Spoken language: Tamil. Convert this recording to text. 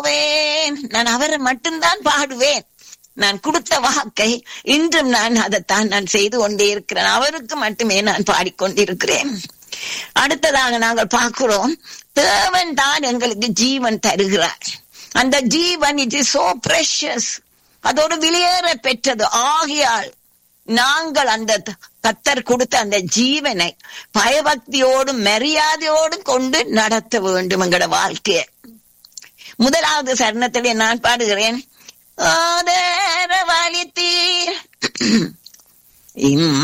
போவேன் நான் அவரை மட்டும்தான் பாடுவேன் நான் கொடுத்த வாக்கை இன்றும் நான் அதைத்தான் நான் செய்து கொண்டே இருக்கிறேன் அவருக்கு மட்டுமே நான் பாடிக்கொண்டிருக்கிறேன் அடுத்ததாக நாங்கள் பார்க்கிறோம் தேவன் தான் எங்களுக்கு ஜீவன் தருகிறார் அந்த ஜீவன் இட் இஸ் சோ பிரஷஸ் அதோடு வெளியேற பெற்றது ஆகியால் நாங்கள் அந்த கத்தர் கொடுத்த அந்த ஜீவனை பயபக்தியோடும் மரியாதையோடும் கொண்டு நடத்த வேண்டும் எங்களோட வாழ்க்கையை முதலாவது சரணத்திலே நான் பாடுகிறேன் ஆதரவளித்தீர் இம்